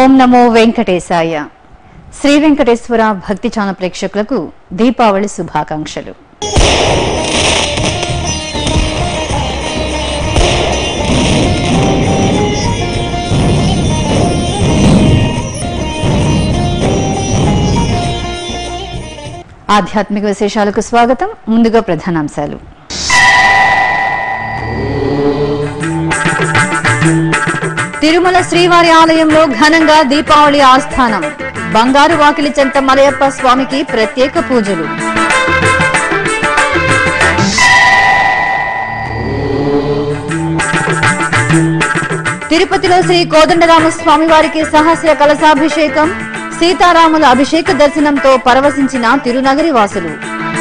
ఓం నమో వెంకటేశాయ శ్రీ వెంకటేశ్వర భక్తి ఛానల్ ప్రేక్షకులకు దీపావళి శుభాకాంక్షలు ఆధ్యాత్మిక విశేషాలకు స్వాగతం ముందుగా ప్రధానాంశాలు తిరుమల శ్రీవారి ఆలయంలో ఘనంగా దీపావళి ఆస్థానం బంగారు వాకిలి చెంత మలయప్ప స్వామికి ప్రత్యేక పూజలు తిరుపతిలో శ్రీ కోదండరామ స్వామి వారికి సహస్ర కలశాభిషేకం సీతారాముల అభిషేక దర్శనంతో పరవశించిన తిరునగరి వాసులు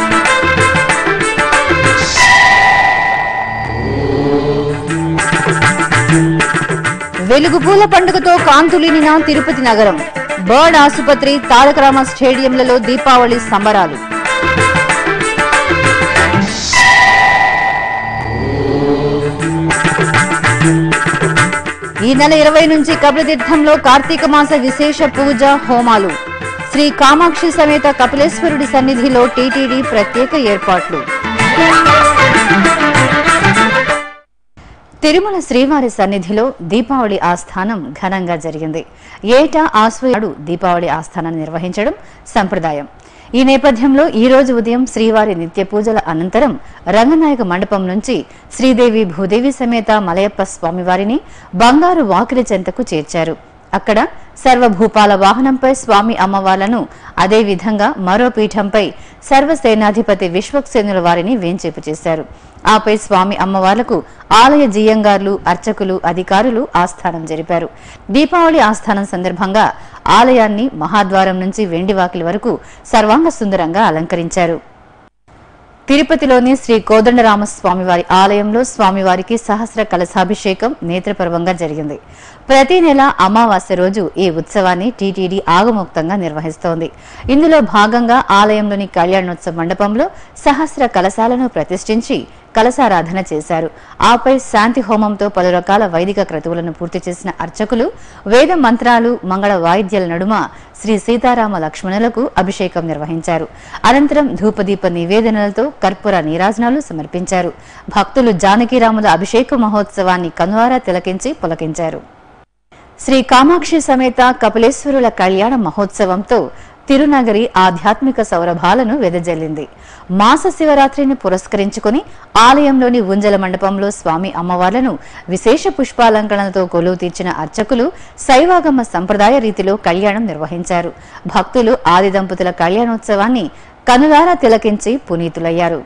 వెలుగు పూల పండుగతో కాంతులీనిన తిరుపతి నగరం బర్డ్ ఆసుపత్రి తారక రామ స్టేడియంలలో దీపావళి సంబరాలు ఈ నెల ఇరవై నుంచి కపిలతీర్థంలో కార్తీక మాస విశేష పూజ హోమాలు శ్రీ కామాక్షి సమేత కపిలేశ్వరుడి సన్నిధిలో టీటీడీ ప్రత్యేక ఏర్పాట్లు తిరుమల శ్రీవారి సన్నిధిలో దీపావళి ఆస్థానం ఘనంగా జరిగింది ఏటా ఆశ్వయుడు దీపావళి ఆస్థానాన్ని నిర్వహించడం సంప్రదాయం ఈ నేపథ్యంలో ఈ రోజు ఉదయం శ్రీవారి నిత్య పూజల అనంతరం రంగనాయక మండపం నుంచి శ్రీదేవి భూదేవి సమేత మలయప్ప స్వామివారిని బంగారు వాకిలి చెంతకు చేర్చారు అక్కడ సర్వభూపాల వాహనంపై స్వామి అమ్మవార్లను అదేవిధంగా మరో పీఠంపై సర్వసేనాధిపతి విశ్వక్సేనుల వారిని వేంచేపు చేశారు ఆపై స్వామి అమ్మవార్లకు ఆలయ జీయంగార్లు అర్చకులు అధికారులు ఆస్థానం జరిపారు దీపావళి ఆస్థానం సందర్భంగా ఆలయాన్ని మహాద్వారం నుంచి వెండివాకిలి వరకు సర్వాంగ సుందరంగా అలంకరించారు తిరుపతిలోని శ్రీ కోదండరామ స్వామివారి ఆలయంలో స్వామివారికి సహస్ర కలశాభిషేకం నేత్రపర్వంగా జరిగింది ప్రతి నెల అమావాస్య రోజు ఈ ఉత్సవాన్ని టీటీడీ ఆగమోక్తంగా నిర్వహిస్తోంది ఇందులో భాగంగా ఆలయంలోని కళ్యాణోత్సవ మండపంలో సహస్ర కలశాలను ప్రతిష్ఠించి కలశారాధన చేశారు ఆపై శాంతి హోమంతో పలు రకాల వైదిక క్రతువులను పూర్తి చేసిన అర్చకులు వేద మంత్రాలు మంగళ వాయిద్యాల నడుమ శ్రీ సీతారామ లక్ష్మణులకు అభిషేకం నిర్వహించారు అనంతరం ధూపదీప నివేదనలతో కర్పూర నీరాజనాలు సమర్పించారు భక్తులు జానకీరాముల అభిషేక మహోత్సవాన్ని కనువారా తిలకించి పులకించారు శ్రీ కామాక్షి సమేత కపిలేశ్వరుల కళ్యాణ మహోత్సవంతో తిరునగరి ఆధ్యాత్మిక సౌరభాలను వెదజల్లింది మాస శివరాత్రిని పురస్కరించుకుని ఆలయంలోని ఉంజల మండపంలో స్వామి అమ్మవార్లను విశేష పుష్పాలంకరణతో కొలువు తీర్చిన అర్చకులు శైవాగమ సంప్రదాయ రీతిలో కళ్యాణం నిర్వహించారు భక్తులు ఆది దంపతుల కళ్యాణోత్సవాన్ని కనులారా తిలకించి పునీతులయ్యారు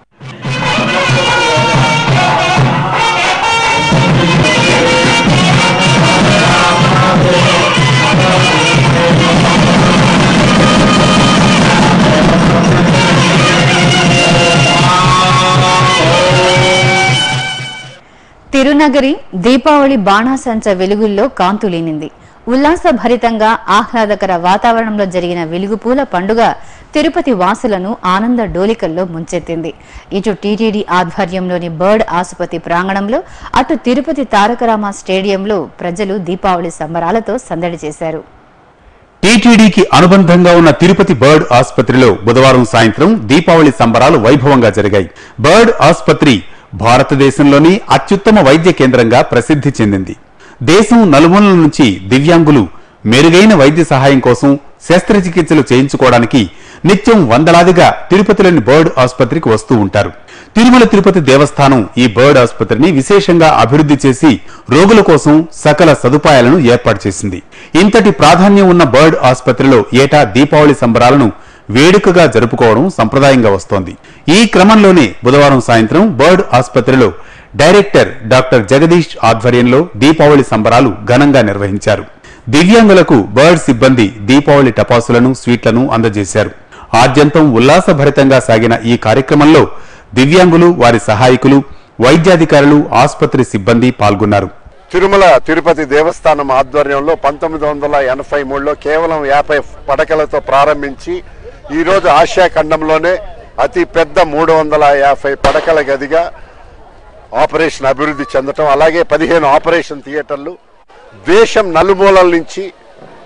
తిరునగరి దీపావళి బాణాసంచ వెలుగుల్లో కాంతులీనింది ఉల్లాసభరితంగా ఆహ్లాదకర వాతావరణంలో జరిగిన వెలుగుపూల పండుగ తిరుపతి వాసులను ఆనంద డోలికల్లో ముంచెత్తింది ఇటు టీటీడీ ఆధ్వర్యంలోని బర్డ్ ఆసుపత్రి ప్రాంగణంలో అటు తిరుపతి తారకరామ స్టేడియంలో ప్రజలు దీపావళి సంబరాలతో సందడి చేశారు టీటీడీకి అనుబంధంగా ఉన్న తిరుపతి బర్డ్ ఆసుపత్రిలో బుధవారం సాయంత్రం దీపావళి సంబరాలు వైభవంగా జరిగాయి బర్డ్ ఆసుపత్రి భారతదేశంలోని అత్యుత్తమ వైద్య కేంద్రంగా ప్రసిద్ధి చెందింది దేశం నలుమూలల నుంచి దివ్యాంగులు మెరుగైన వైద్య సహాయం కోసం శస్త్రచికిత్సలు చేయించుకోవడానికి నిత్యం వందలాదిగా తిరుపతిలోని బర్డ్ ఆసుపత్రికి వస్తూ ఉంటారు తిరుమల తిరుపతి దేవస్థానం ఈ బర్డ్ ఆసుపత్రిని విశేషంగా అభివృద్ధి చేసి రోగుల కోసం సకల సదుపాయాలను ఏర్పాటు చేసింది ఇంతటి ప్రాధాన్యం ఉన్న బర్డ్ ఆసుపత్రిలో ఏటా దీపావళి సంబరాలను వేడుకగా జరుపుకోవడం సంప్రదాయంగా వస్తోంది ఈ క్రమంలోనే బుధవారం సాయంత్రం బర్డ్ ఆసుపత్రిలో డైరెక్టర్ డాక్టర్ జగదీష్ ఆధ్వర్యంలో దీపావళి సంబరాలు ఘనంగా నిర్వహించారు దివ్యాంగులకు బర్డ్ సిబ్బంది దీపావళి టపాసులను స్వీట్లను అందజేశారు ఆద్యంతం ఉల్లాసభరితంగా సాగిన ఈ కార్యక్రమంలో దివ్యాంగులు వారి సహాయకులు వైద్యాధికారులు ఆసుపత్రి సిబ్బంది పాల్గొన్నారు తిరుమల తిరుపతి దేవస్థానం ఆధ్వర్యంలో పంతొమ్మిది వందల ఎనభై మూడులో కేవలం యాభై పడకలతో ప్రారంభించి ఈరోజు ఆసియా ఖండంలోనే అతి పెద్ద మూడు వందల యాభై పడకల గదిగా ఆపరేషన్ అభివృద్ధి చెందటం అలాగే పదిహేను ఆపరేషన్ థియేటర్లు దేశం నలుమూలల నుంచి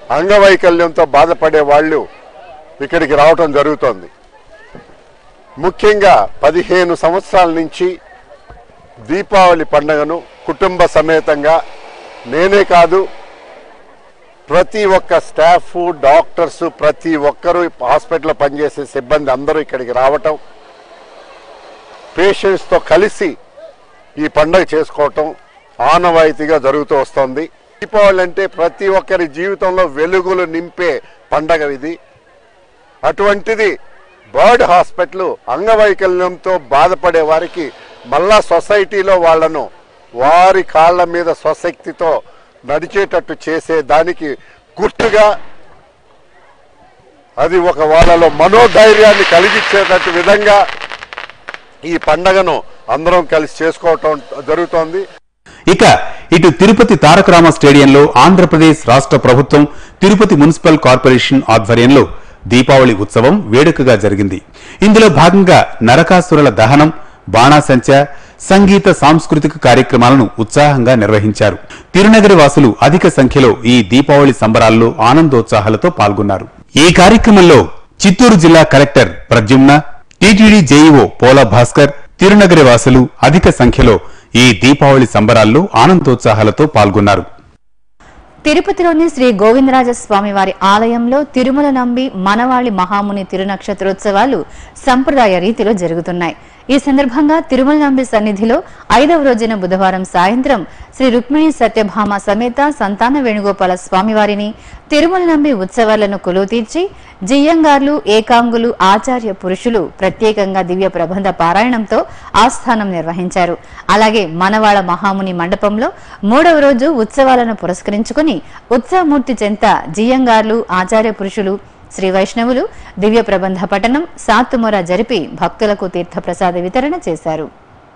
అంగవైకల్యంతో బాధపడే వాళ్ళు ఇక్కడికి రావటం జరుగుతోంది ముఖ్యంగా పదిహేను సంవత్సరాల నుంచి దీపావళి పండుగను కుటుంబ సమేతంగా నేనే కాదు ప్రతి ఒక్క స్టాఫ్ డాక్టర్స్ ప్రతి ఒక్కరూ హాస్పిటల్లో పనిచేసే సిబ్బంది అందరూ ఇక్కడికి రావటం పేషెంట్స్తో కలిసి ఈ పండుగ చేసుకోవటం ఆనవాయితీగా జరుగుతూ వస్తుంది దీపావళి అంటే ప్రతి ఒక్కరి జీవితంలో వెలుగులు నింపే పండగ ఇది అటువంటిది బర్డ్ హాస్పిటల్ అంగవైకల్యంతో బాధపడే వారికి మళ్ళా సొసైటీలో వాళ్ళను వారి కాళ్ళ మీద స్వశక్తితో నడిచేటట్టు చేసే దానికి గుర్తుగా అది ఒక వాళ్ళలో మనోధైర్యాన్ని కలిగించేటట్టు విధంగా ఈ పండగను అందరం కలిసి చేసుకోవటం జరుగుతోంది ఇక ఇటు తిరుపతి తారక రామ స్టేడియంలో ఆంధ్రప్రదేశ్ రాష్ట్ర ప్రభుత్వం తిరుపతి మున్సిపల్ కార్పొరేషన్ ఆధ్వర్యంలో దీపావళి ఉత్సవం వేడుకగా జరిగింది ఇందులో భాగంగా నరకాసురుల దహనం బాణాసంచ సంగీత సాంస్కృతిక కార్యక్రమాలను ఉత్సాహంగా నిర్వహించారు తిరునగరి వాసులు అధిక సంఖ్యలో ఈ దీపావళి సంబరాల్లో ఆనందోత్సాహాలతో పాల్గొన్నారు ఈ కార్యక్రమంలో చిత్తూరు జిల్లా collector Pradyumna TTD JEO Pola Bhaskar Tirunagari Vasulu అధిక సంఖ్యలో ఈ దీపావళి సంబరాల్లో ఆనందోత్సాహాలతో పాల్గొన్నారు తిరుపతిలోని శ్రీ గోవిందరాజ స్వామి వారి ఆలయంలో తిరుమల నంబి మనవాళి మహాముని తిరునక్షత్రోత్సవాలు సంప్రదాయ రీతిలో జరుగుతున్నాయి ఈ సందర్భంగా తిరుమల నంబి సన్నిధిలో ఐదవ రోజున బుధవారం సాయంత్రం శ్రీ రుక్మిణి సత్యభామ సమేత సంతాన వేణుగోపాల స్వామివారిని తిరుమల నంబి ఉత్సవాలను కొలువు తీర్చి జియ్యంగార్లు ఏకాంగులు ఆచార్య పురుషులు ప్రత్యేకంగా దివ్య ప్రబంధ పారాయణంతో ఆస్థానం నిర్వహించారు అలాగే మనవాళ మహాముని మండపంలో మూడవ రోజు ఉత్సవాలను పురస్కరించుకుని ఉత్సవమూర్తి చెంత జియ్యంగార్లు ఆచార్య పురుషులు శ్రీ వైష్ణవులు దివ్య ప్రబంధ పఠనం సాత్తుమొర జరిపి భక్తులకు తీర్థప్రసాద వితరణ చేశారు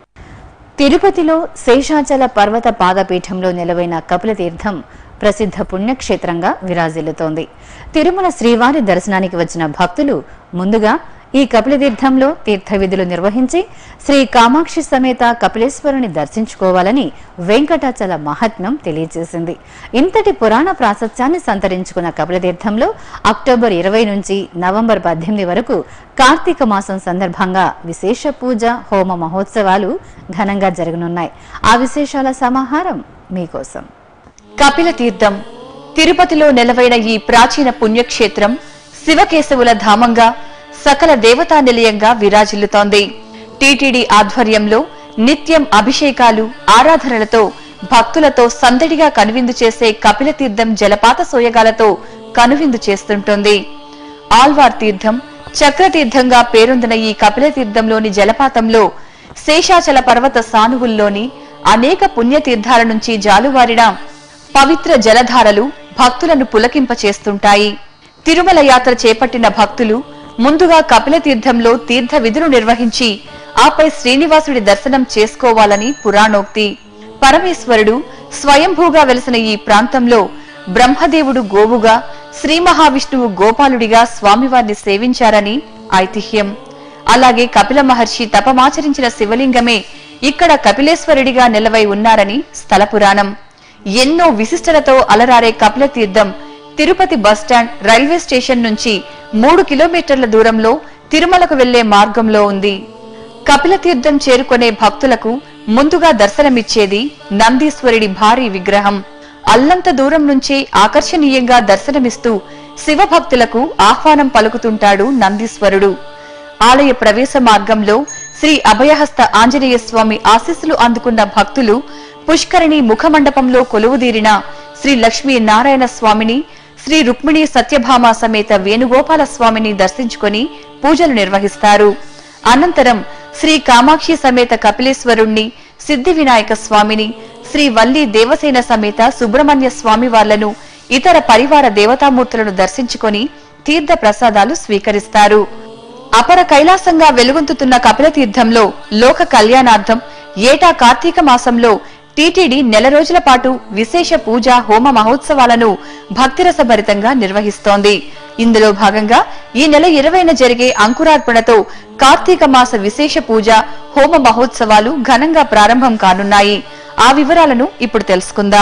తిరుపతిలో శేషాచల పర్వత పాదపీఠంలో నిలవైన కపిల తీర్థం ప్రసిద్ధ పుణ్యక్షేత్రంగా విరాజిల్లుతోంది తిరుమల శ్రీవారి దర్శనానికి వచ్చిన భక్తులు ముందుగా ఈ కపిల తీర్థంలో తీర్థ విధులు నిర్వహించి శ్రీ కామాక్షి సమేత కపిలేశ్వరుని దర్శించుకోవాలని వెంకటాచల మహాత్మ్యం తెలియజేసింది ఇంతటి పురాణ ప్రాశస్త్యాన్ని సంతరించుకున్న కపిల తీర్థంలో అక్టోబర్ ఇరవై నుంచి నవంబర్ పద్దెనిమిది వరకు కార్తీక మాసం సందర్భంగా విశేష పూజ హోమ మహోత్సవాలు ఘనంగా జరగనున్నాయి ఆ విశేషాల సమాహారం మీకోసం కపిల తీర్థం తిరుపతిలో నెలవైన ఈ ప్రాచీన పుణ్యక్షేత్రం శివకేశవుల ధామంగా సకల దేవతా నిలయంగా విరాజిల్లుతోంది టీటీడీ ఆధ్వర్యంలో నిత్యం అభిషేకాలు ఆరాధనలతో భక్తులతో సందడిగా కనువిందు చేసే కపిల తీర్థం జలపాత సోయగాలతో కనువిందు చేస్తుంటోంది ఆల్వార్ తీర్థం చక్రతీర్థంగా పేరొందిన ఈ కపిల తీర్థంలోని జలపాతంలో శేషాచల పర్వత సానువుల్లోని అనేక పుణ్యతీర్థాల నుంచి జాలువారిన పవిత్ర జలధారలు భక్తులను పులకింపచేస్తుంటాయి తిరుమల యాత్ర చేపట్టిన భక్తులు ముందుగా కపిల తీర్థంలో తీర్థ విధులు నిర్వహించి ఆపై శ్రీనివాసుడి దర్శనం చేసుకోవాలని పురాణోక్తి పరమేశ్వరుడు స్వయంభూగా వెలసిన ఈ ప్రాంతంలో బ్రహ్మదేవుడు గోవుగా శ్రీ మహావిష్ణువు గోపాలుడిగా స్వామివారిని సేవించారని ఐతిహ్యం అలాగే కపిల మహర్షి తపమాచరించిన శివలింగమే ఇక్కడ కపిలేశ్వరుడిగా నిలవై ఉన్నారని స్థల పురాణం ఎన్నో విశిష్టలతో అలరారే కపిల తీర్థం తిరుపతి బస్టాండ్ రైల్వే స్టేషన్ నుంచి మూడు కిలోమీటర్ల దూరంలో తిరుమలకు వెళ్లే మార్గంలో ఉంది కపిల తీర్థం చేరుకునే భక్తులకు ముందుగా దర్శనమిచ్చేది నందీశ్వరుడి భారీ విగ్రహం అల్లంత దూరం నుంచే ఆకర్షణీయంగా దర్శనమిస్తూ శివభక్తులకు ఆహ్వానం పలుకుతుంటాడు నందీశ్వరుడు ఆలయ ప్రవేశ మార్గంలో శ్రీ అభయహస్త ఆంజనేయ స్వామి ఆశీస్సులు అందుకున్న భక్తులు పుష్కరిణి ముఖమండపంలో కొలువుదీరిన శ్రీ లక్ష్మీ నారాయణ స్వామిని శ్రీ రుక్మిణి సత్యభామ సమేత వేణుగోపాల స్వామిని దర్శించుకొని పూజలు నిర్వహిస్తారు అనంతరం శ్రీ కామాక్షి సమేత కపిలేశ్వరుణ్ణి సిద్ధి వినాయక స్వామిని శ్రీ వల్లి దేవసేన సమేత సుబ్రహ్మణ్య స్వామి వార్లను ఇతర పరివార దేవతామూర్తులను దర్శించుకొని తీర్థ ప్రసాదాలు స్వీకరిస్తారు అపర కైలాసంగా వెలుగొందుతున్న కపిల తీర్థంలో లోక కళ్యాణార్థం ఏటా కార్తీక మాసంలో టీటీడీ నెల రోజుల పాటు విశేష పూజ హోమ మహోత్సవాలను భక్తిరసభరితంగా నిర్వహిస్తోంది ఇందులో భాగంగా ఈ నెల ఇరవైన జరిగే అంకురార్పణతో కార్తీక మాస విశేష పూజ హోమ మహోత్సవాలు ఘనంగా ప్రారంభం కానున్నాయి ఆ వివరాలను ఇప్పుడు తెలుసుకుందాం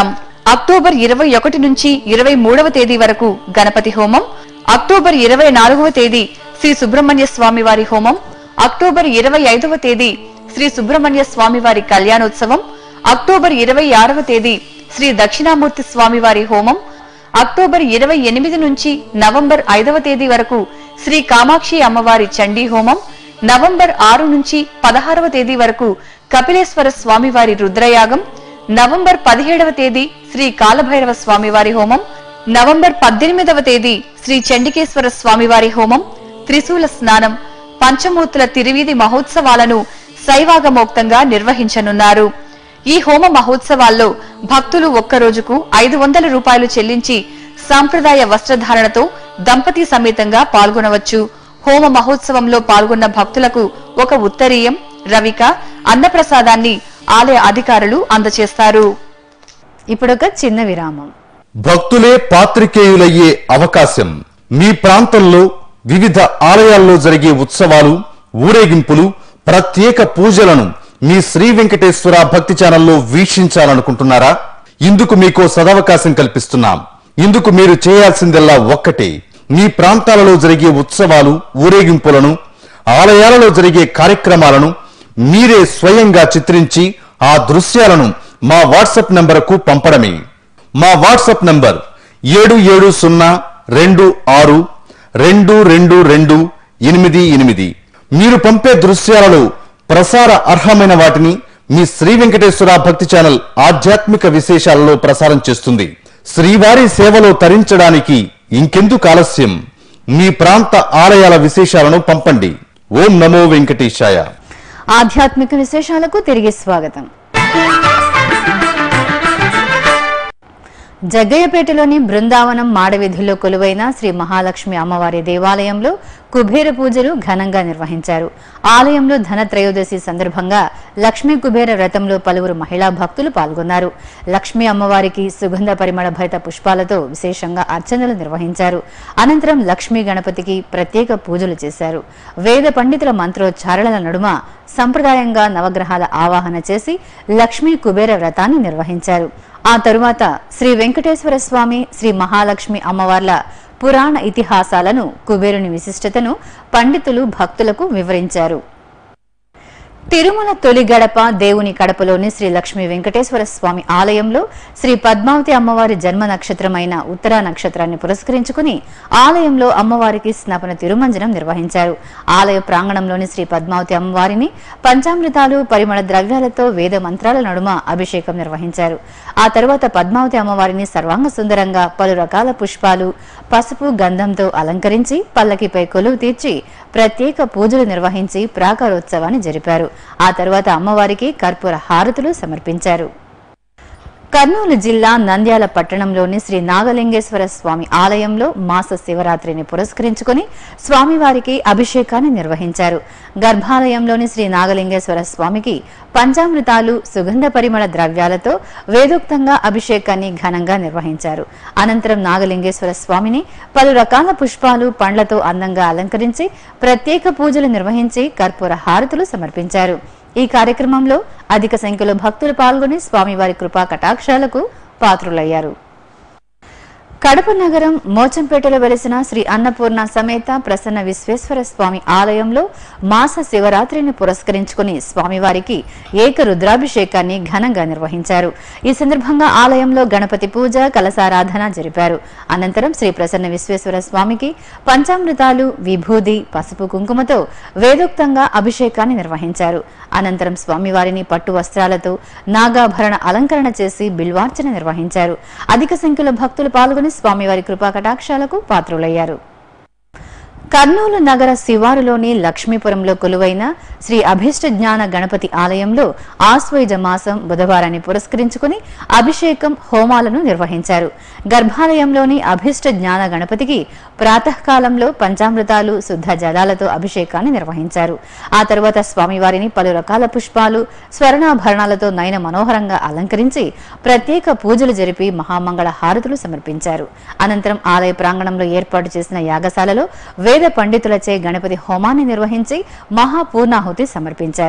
అక్టోబర్ ఇరవై ఒకటి నుంచి ఇరవై మూడవ తేదీ వరకు గణపతి హోమం అక్టోబర్ ఇరవై నాలుగవ తేదీ శ్రీ సుబ్రహ్మణ్య స్వామి వారి హోమం అక్టోబర్ ఇరవై ఐదవ తేదీ శ్రీ సుబ్రహ్మణ్య స్వామి వారి కళ్యాణోత్సవం అక్టోబర్ ఇరవై ఆరవ తేదీ శ్రీ దక్షిణామూర్తి స్వామి వారి హోమం అక్టోబర్ ఇరవై ఎనిమిది నుంచి నవంబర్ ఐదవ తేదీ వరకు శ్రీ కామాక్షి అమ్మవారి చండీ హోమం నవంబర్ ఆరు నుంచి పదహారవ తేదీ వరకు కపిలేశ్వర స్వామివారి రుద్రయాగం నవంబర్ పదిహేడవ తేదీ శ్రీ కాలభైరవ స్వామివారి హోమం నవంబర్ పద్దెనిమిదవ తేదీ శ్రీ చండికేశ్వర స్వామివారి హోమం త్రిశూల స్నానం పంచమూర్తుల తిరువీధి మహోత్సవాలను శైవాగమోక్తంగా నిర్వహించనున్నారు ఈ హోమ మహోత్సవాల్లో భక్తులు ఒక్క రోజుకు ఐదు వందల రూపాయలు చెల్లించి సాంప్రదాయ వస్త్రధారణతో దంపతి సమేతంగా పాల్గొనవచ్చు హోమ మహోత్సవంలో పాల్గొన్న భక్తులకు ఒక ఉత్తరీయం రవిక అన్నప్రసాదాన్ని ఆలయ అధికారులు అందజేస్తారు ఇప్పుడొక చిన్న విరామం భక్తులే పాత్రికేయులయ్యే అవకాశం మీ ప్రాంతంలో వివిధ ఆలయాల్లో జరిగే ఉత్సవాలు ఊరేగింపులు ప్రత్యేక పూజలను మీ శ్రీ వెంకటేశ్వర భక్తి ఛానల్లో వీక్షించాలనుకుంటున్నారా ఇందుకు మీకో సదవకాశం కల్పిస్తున్నాం ఇందుకు మీరు చేయాల్సిందల్లా ఒక్కటే మీ ప్రాంతాలలో జరిగే ఉత్సవాలు ఊరేగింపులను ఆలయాలలో జరిగే కార్యక్రమాలను మీరే స్వయంగా చిత్రించి ఆ దృశ్యాలను మా వాట్సాప్ నంబరుకు పంపడమే మా వాట్సాప్ నంబర్ ఏడు ఏడు సున్నా రెండు ఆరు రెండు రెండు రెండు ఎనిమిది ఎనిమిది మీరు పంపే దృశ్యాలలో ప్రసార అర్హమైన వాటిని మీ శ్రీ వెంకటేశ్వర భక్తి ఛానల్ ఆధ్యాత్మిక విశేషాలలో ప్రసారం చేస్తుంది శ్రీవారి సేవలో తరించడానికి ఇంకెందుకు ఆలస్యం మీ ప్రాంత ఆలయాల విశేషాలను పంపండి ఓం నమో వెంకటేశాయ ఆధ్యాత్మిక విశేషాలకు తిరిగి స్వాగతం జగ్గయ్యపేటలోని బృందావనం మాడవీధిలో కొలువైన శ్రీ మహాలక్ష్మి అమ్మవారి దేవాలయంలో కుబేర పూజలు ఘనంగా నిర్వహించారు ఆలయంలో ధన త్రయోదశి సందర్భంగా లక్ష్మీ కుబేర వ్రతంలో పలువురు మహిళా భక్తులు పాల్గొన్నారు లక్ష్మీ అమ్మవారికి సుగంధ పరిమళ భరిత పుష్పాలతో విశేషంగా అర్చనలు నిర్వహించారు అనంతరం లక్ష్మీ గణపతికి ప్రత్యేక పూజలు చేశారు వేద పండితుల మంత్రోచ్చారణల నడుమ సంప్రదాయంగా నవగ్రహాల ఆవాహన చేసి లక్ష్మీ కుబేర వ్రతాన్ని నిర్వహించారు ఆ తరువాత శ్రీ వెంకటేశ్వర స్వామి శ్రీ మహాలక్ష్మి అమ్మవార్ల పురాణ ఇతిహాసాలను కుబేరుని విశిష్టతను పండితులు భక్తులకు వివరించారు తిరుమల తొలి గడప దేవుని కడపలోని శ్రీ లక్ష్మీ వెంకటేశ్వర స్వామి ఆలయంలో శ్రీ పద్మావతి అమ్మవారి జన్మ నక్షత్రమైన ఉత్తరా నక్షత్రాన్ని పురస్కరించుకుని ఆలయంలో అమ్మవారికి స్నపన తిరుమంజనం నిర్వహించారు ఆలయ ప్రాంగణంలోని శ్రీ పద్మావతి అమ్మవారిని పంచామృతాలు పరిమళ ద్రవ్యాలతో వేద మంత్రాల నడుమ అభిషేకం నిర్వహించారు ఆ తరువాత పద్మావతి అమ్మవారిని సర్వాంగ సుందరంగా పలు రకాల పుష్పాలు పసుపు గంధంతో అలంకరించి పల్లకిపై కొలువు తీర్చి ప్రత్యేక పూజలు నిర్వహించి ప్రాకారోత్సవాన్ని జరిపారు ఆ తర్వాత అమ్మవారికి కర్పూర హారతులు సమర్పించారు కర్నూలు జిల్లా నంద్యాల పట్టణంలోని శ్రీ నాగలింగేశ్వర స్వామి ఆలయంలో మాస శివరాత్రిని పురస్కరించుకుని స్వామివారికి అభిషేకాన్ని నిర్వహించారు గర్భాలయంలోని శ్రీ నాగలింగేశ్వర స్వామికి పంచామృతాలు సుగంధ పరిమళ ద్రవ్యాలతో వేదోక్తంగా అభిషేకాన్ని ఘనంగా నిర్వహించారు అనంతరం నాగలింగేశ్వర స్వామిని పలు రకాల పుష్పాలు పండ్లతో అందంగా అలంకరించి ప్రత్యేక పూజలు నిర్వహించి కర్పూర హారతులు సమర్పించారు ఈ కార్యక్రమంలో అధిక సంఖ్యలో భక్తులు పాల్గొని స్వామివారి కృపా కటాక్షాలకు పాత్రులయ్యారు కడప నగరం మోచంపేటలో వెలిసిన శ్రీ అన్నపూర్ణ సమేత ప్రసన్న విశ్వేశ్వర స్వామి ఆలయంలో మాస శివరాత్రిని పురస్కరించుకుని స్వామివారికి ఏక రుద్రాభిషేకాన్ని ఘనంగా నిర్వహించారు ఈ సందర్భంగా ఆలయంలో గణపతి పూజ కలసారాధన జరిపారు అనంతరం శ్రీ ప్రసన్న విశ్వేశ్వర స్వామికి పంచామృతాలు విభూది పసుపు కుంకుమతో వేదోక్తంగా అభిషేకాన్ని నిర్వహించారు అనంతరం స్వామివారిని పట్టు వస్త్రాలతో నాగాభరణ అలంకరణ చేసి బిల్వార్చన నిర్వహించారు అధిక సంఖ్యలో భక్తులు పాల్గొని స్వామివారి కృపా కటాక్షాలకు పాత్రులయ్యారు కర్నూలు నగర శివారులోని లక్ష్మీపురంలో కొలువైన శ్రీ అభిష్ట జ్ఞాన గణపతి ఆలయంలో ఆశ్వయుజ మాసం బుధవారాన్ని పురస్కరించుకుని అభిషేకం హోమాలను నిర్వహించారు గర్భాలయంలోని అభిష్ట జ్ఞాన గణపతికి ప్రాతకాలంలో పంచామృతాలు శుద్ధ జలాలతో అభిషేకాన్ని నిర్వహించారు ఆ తరువాత స్వామివారిని పలు రకాల పుష్పాలు స్వర్ణాభరణాలతో నయన మనోహరంగా అలంకరించి ప్రత్యేక పూజలు జరిపి మహామంగళ హారతులు సమర్పించారు అనంతరం ఆలయ ప్రాంగణంలో ఏర్పాటు చేసిన యాగశాలలో వేద పండితులచే గణపతి హోమాన్ని నిర్వహించి మహాపూర్ణాహుతి సమర్పించారు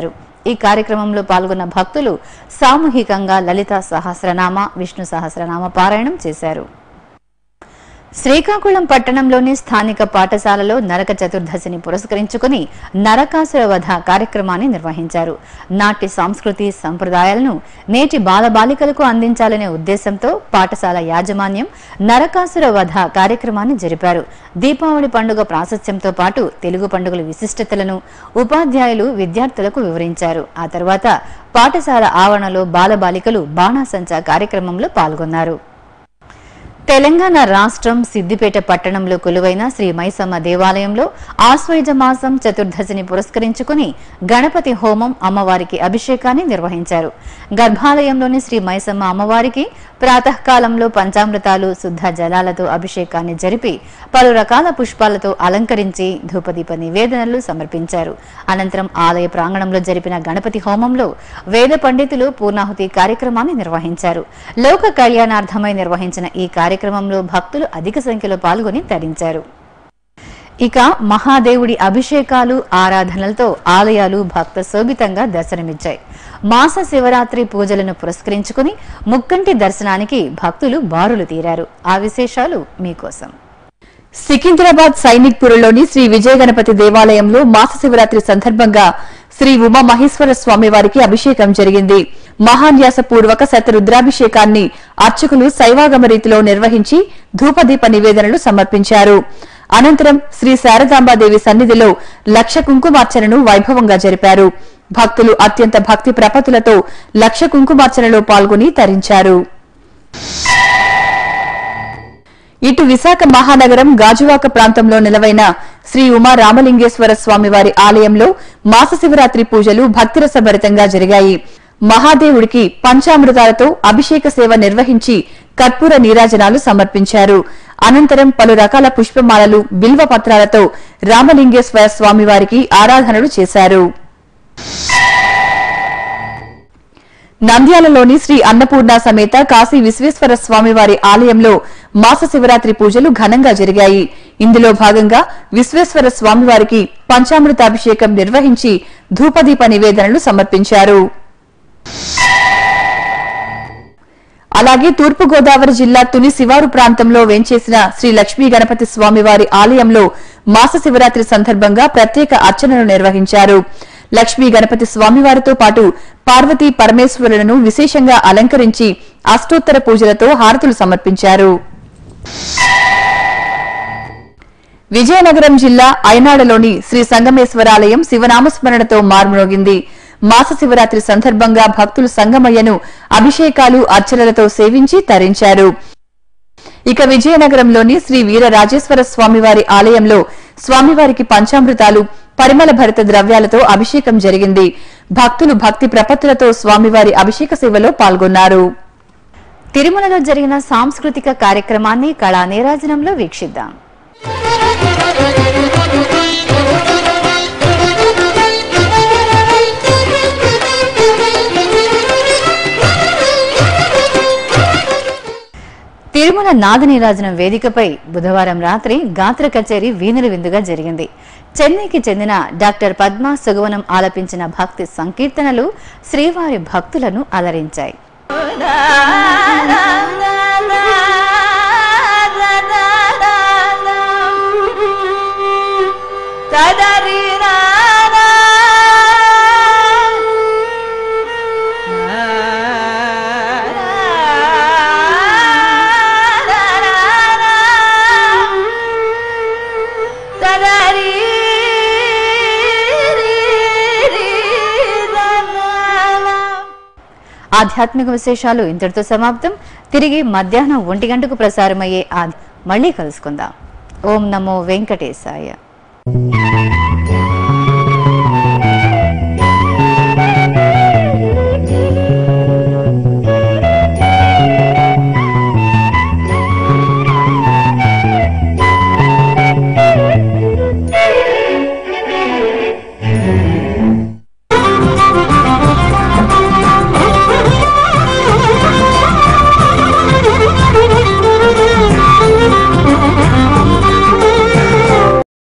ఈ కార్యక్రమంలో పాల్గొన్న భక్తులు సామూహికంగా లలిత సహస్రనామ విష్ణు సహస్రనామ పారాయణం చేశారు శ్రీకాకుళం పట్టణంలోని స్థానిక పాఠశాలలో నరక చతుర్దశిని పురస్కరించుకుని నరకాసుర వధ కార్యక్రమాన్ని నిర్వహించారు నాటి సంస్కృతి సంప్రదాయాలను నేటి బాలబాలికలకు అందించాలనే ఉద్దేశంతో పాఠశాల యాజమాన్యం నరకాసుర వధ కార్యక్రమాన్ని జరిపారు దీపావళి పండుగ ప్రాశస్త్యంతో పాటు తెలుగు పండుగల విశిష్టతలను ఉపాధ్యాయులు విద్యార్థులకు వివరించారు ఆ తర్వాత పాఠశాల ఆవరణలో బాలబాలికలు బాణాసంచా కార్యక్రమంలో పాల్గొన్నారు తెలంగాణ రాష్ట్రం సిద్దిపేట పట్టణంలో కొలువైన శ్రీ మైసమ్మ దేవాలయంలో ఆశ్వయుజ మాసం చతుర్దశిని పురస్కరించుకుని గణపతి హోమం అమ్మవారికి అభిషేకాన్ని నిర్వహించారు గర్భాలయంలోని శ్రీ మైసమ్మ అమ్మవారికి ప్రాతకాలంలో పంచామృతాలు శుద్ధ జలాలతో అభిషేకాన్ని జరిపి పలు రకాల పుష్పాలతో అలంకరించి ధూపదీప నివేదనలు సమర్పించారు అనంతరం ఆలయ ప్రాంగణంలో జరిపిన గణపతి హోమంలో వేద పండితులు పూర్ణాహుతి కార్యక్రమాన్ని నిర్వహించారు లోక కళ్యాణార్థమై నిర్వహించిన ఈ కార్యక్రమంలో భక్తులు అధిక సంఖ్యలో పాల్గొని తరించారు ఇక మహాదేవుడి అభిషేకాలు ఆరాధనలతో ఆలయాలు భక్త శోభితంగా దర్శనమిచ్చాయి మాస శివరాత్రి పూజలను పురస్కరించుకుని ముక్కంటి దర్శనానికి భక్తులు బారులు తీరారు ఆ విశేషాలు మీకోసం సికింద్రాబాద్ సైనిక్ పురలోని శ్రీ విజయ గణపతి దేవాలయంలో మాస శివరాత్రి సందర్భంగా శ్రీ ఉమా మహేశ్వర స్వామి వారికి అభిషేకం జరిగింది మహాన్యాస పూర్వక శతరుద్రాభిషేకాన్ని అర్చకులు శైవాగమ రీతిలో నిర్వహించి ధూపదీప నివేదనలు సమర్పించారు అనంతరం శ్రీ శారదాంబాదేవి సన్నిధిలో లక్ష కుంకుమార్చనను వైభవంగా జరిపారు భక్తులు అత్యంత భక్తి ప్రపతులతో లక్ష కుంకుమార్చనలో పాల్గొని తరించారు ఇటు విశాఖ మహానగరం గాజువాక ప్రాంతంలో నిలవైన శ్రీ ఉమా రామలింగేశ్వర స్వామివారి ఆలయంలో మాస శివరాత్రి పూజలు భక్తిరసభరితంగా జరిగాయి మహాదేవుడికి పంచామృతాలతో అభిషేక సేవ నిర్వహించి కర్పూర నీరాజనాలు సమర్పించారు అనంతరం పలు రకాల పుష్పమాలలు బిల్వ పత్రాలతో రామలింగేశ్వర స్వామివారికి ఆరాధనలు చేశారు నంద్యాలలోని శ్రీ అన్నపూర్ణ సమేత కాశీ విశ్వేశ్వర స్వామివారి ఆలయంలో మాస శివరాత్రి పూజలు ఘనంగా జరిగాయి ఇందులో భాగంగా విశ్వేశ్వర స్వామివారికి పంచామృతాభిషేకం నిర్వహించి ధూపదీప నివేదనలు సమర్పించారు అలాగే తూర్పు గోదావరి జిల్లా తుని శివారు ప్రాంతంలో వేంచేసిన శ్రీ లక్ష్మీ గణపతి స్వామివారి ఆలయంలో మాస శివరాత్రి సందర్భంగా ప్రత్యేక అర్చనలు నిర్వహించారు లక్ష్మీ గణపతి స్వామివారితో పాటు పార్వతీ పరమేశ్వరులను విశేషంగా అలంకరించి అష్టోత్తర పూజలతో హారతులు సమర్పించారు విజయనగరం జిల్లా ఐనాడలోని శ్రీ సంగమేశ్వరాలయం శివనామస్మరణతో మార్మోగింది మాస శివరాత్రి సందర్భంగా భక్తులు సంగమయ్యను అభిషేకాలు అర్చనలతో సేవించి తరించారు ఇక విజయనగరంలోని శ్రీ వీర రాజేశ్వర స్వామివారి ఆలయంలో స్వామివారికి పంచామృతాలు పరిమళ భరిత ద్రవ్యాలతో అభిషేకం జరిగింది భక్తులు భక్తి ప్రపత్తులతో స్వామివారి అభిషేక సేవలో పాల్గొన్నారు తిరుమలలో జరిగిన సాంస్కృతిక కార్యక్రమాన్ని కళా నీరాజనంలో వీక్షిద్దాం తిరుమల నాదనీరాజనం వేదికపై బుధవారం రాత్రి గాత్ర కచేరీ వీణుల విందుగా జరిగింది చెన్నైకి చెందిన డాక్టర్ పద్మ సుగవనం ఆలపించిన భక్తి సంకీర్తనలు శ్రీవారి భక్తులను అలరించాయి ఆధ్యాత్మిక విశేషాలు ఇంతటితో సమాప్తం తిరిగి మధ్యాహ్నం ఒంటి గంటకు ప్రసారమయ్యే ఆ మళ్ళీ కలుసుకుందాం ఓం నమో వెంకటేశాయ